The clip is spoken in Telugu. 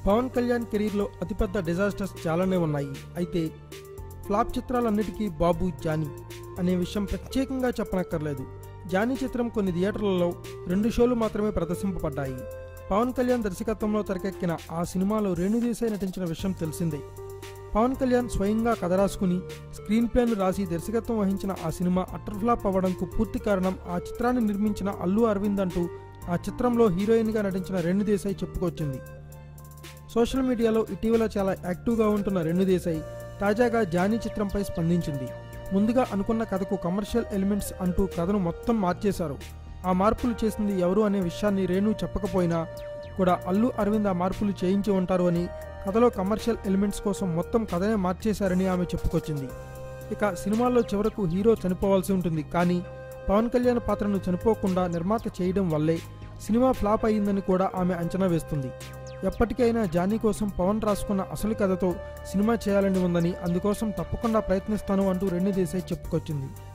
పవన్ కళ్యాణ్ కెరీర్లో అతిపెద్ద డిజాస్టర్స్ చాలానే ఉన్నాయి అయితే ఫ్లాప్ చిత్రాలన్నిటికీ బాబు జానీ అనే విషయం ప్రత్యేకంగా చెప్పనక్కర్లేదు జానీ చిత్రం కొన్ని థియేటర్లలో రెండు షోలు మాత్రమే ప్రదర్శింపబడ్డాయి పవన్ కళ్యాణ్ దర్శకత్వంలో తెరకెక్కిన ఆ సినిమాలో రేణుదేశాయ్ నటించిన విషయం తెలిసిందే పవన్ కళ్యాణ్ స్వయంగా కథ రాసుకుని స్క్రీన్ ప్లేను రాసి దర్శకత్వం వహించిన ఆ సినిమా అటర్ ఫ్లాప్ అవ్వడంకు పూర్తి కారణం ఆ చిత్రాన్ని నిర్మించిన అల్లు అరవింద్ అంటూ ఆ చిత్రంలో హీరోయిన్గా నటించిన రేణుదేశాయ్ చెప్పుకొచ్చింది సోషల్ మీడియాలో ఇటీవల చాలా యాక్టివ్గా ఉంటున్న రేణుదేశాయ్ తాజాగా జానీ చిత్రంపై స్పందించింది ముందుగా అనుకున్న కథకు కమర్షియల్ ఎలిమెంట్స్ అంటూ కథను మొత్తం మార్చేశారు ఆ మార్పులు చేసింది ఎవరు అనే విషయాన్ని రేణు చెప్పకపోయినా కూడా అల్లు అరవింద్ ఆ మార్పులు చేయించి ఉంటారు అని కథలో కమర్షియల్ ఎలిమెంట్స్ కోసం మొత్తం కథనే మార్చేశారని ఆమె చెప్పుకొచ్చింది ఇక సినిమాల్లో చివరకు హీరో చనిపోవాల్సి ఉంటుంది కానీ పవన్ కళ్యాణ్ పాత్రను చనిపోకుండా నిర్మాత చేయడం వల్లే సినిమా ఫ్లాప్ అయ్యిందని కూడా ఆమె అంచనా వేస్తుంది ఎప్పటికైనా జానీ కోసం పవన్ రాసుకున్న అసలు కథతో సినిమా చేయాలని ఉందని అందుకోసం తప్పకుండా ప్రయత్నిస్తాను అంటూ రెండు దేశాయి చెప్పుకొచ్చింది